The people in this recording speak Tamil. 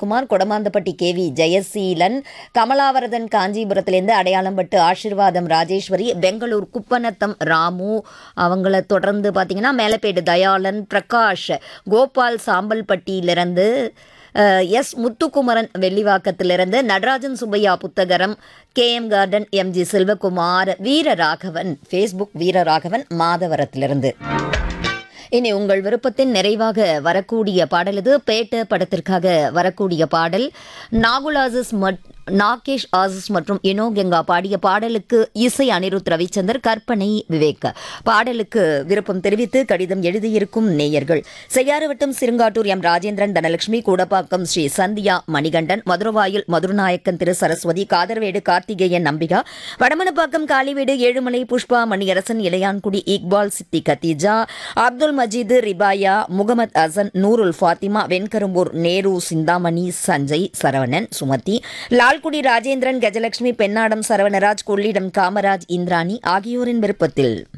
ஜெயக்குமார் கொடமாந்தப்பட்டி கே வி ஜெயசீலன் கமலாவரதன் காஞ்சிபுரத்திலேருந்து அடையாளம்பட்டு ஆசிர்வாதம் ராஜேஸ்வரி பெங்களூர் குப்பநத்தம் ராமு அவங்கள தொடர்ந்து பார்த்தீங்கன்னா மேலப்பேடு தயாளன் பிரகாஷ் கோபால் சாம்பல்பட்டியிலிருந்து அஹ், எஸ் முத்துக்குமரன் வெள்ளிவாக்கத்திலிருந்து Natarajan Subbaiah Puthagaram K M garden MG Selvakumar Veeraraghavan Facebook Veeraraghavan மாதவரத்திலிருந்து இனி உங்கள் விருப்பத்தின் நிறைவாக வரக்கூடிய பாடல் இது பேட்ட படத்திற்காக வரக்கூடிய பாடல் நாகுல் ஆசிஸ் மட் நாகேஷ் ஆசிஸ் மற்றும் இனோ கங்கா பாடிய பாடலுக்கு இசை அனிருத் ரவிச்சந்தர் கற்பனை விவேக் பாடலுக்கு விருப்பம் தெரிவித்து கடிதம் எழுதியிருக்கும் நேயர்கள் செய்யாறுவட்டம் சிறுங்காட்டூர் எம் ராஜேந்திரன் தனலட்சுமி கூடப்பாக்கம் ஸ்ரீ சந்தியா மணிகண்டன் மதுரவாயில் மதுரநாயக்கன் திரு சரஸ்வதி காதர்வேடு கார்த்திகேயன் நம்பிகா வடமனப்பாக்கம் காளிவீடு ஏழுமலை புஷ்பா மணியரசன் இளையான்குடி இக்பால் சித்தி கத்தீஜா அப்துல் மஜீது ரிபாயா முகமது அசன் நூருல் ஃபாத்திமா வெண்கரும்பூர் நேரு சிந்தாமணி சஞ்சய் சரவணன் சுமதி லால்குடி ராஜேந்திரன் கஜலட்சுமி பெண்ணாடம் சரவணராஜ் கொள்ளிடம் காமராஜ் இந்திராணி ஆகியோரின் விருப்பத்தில்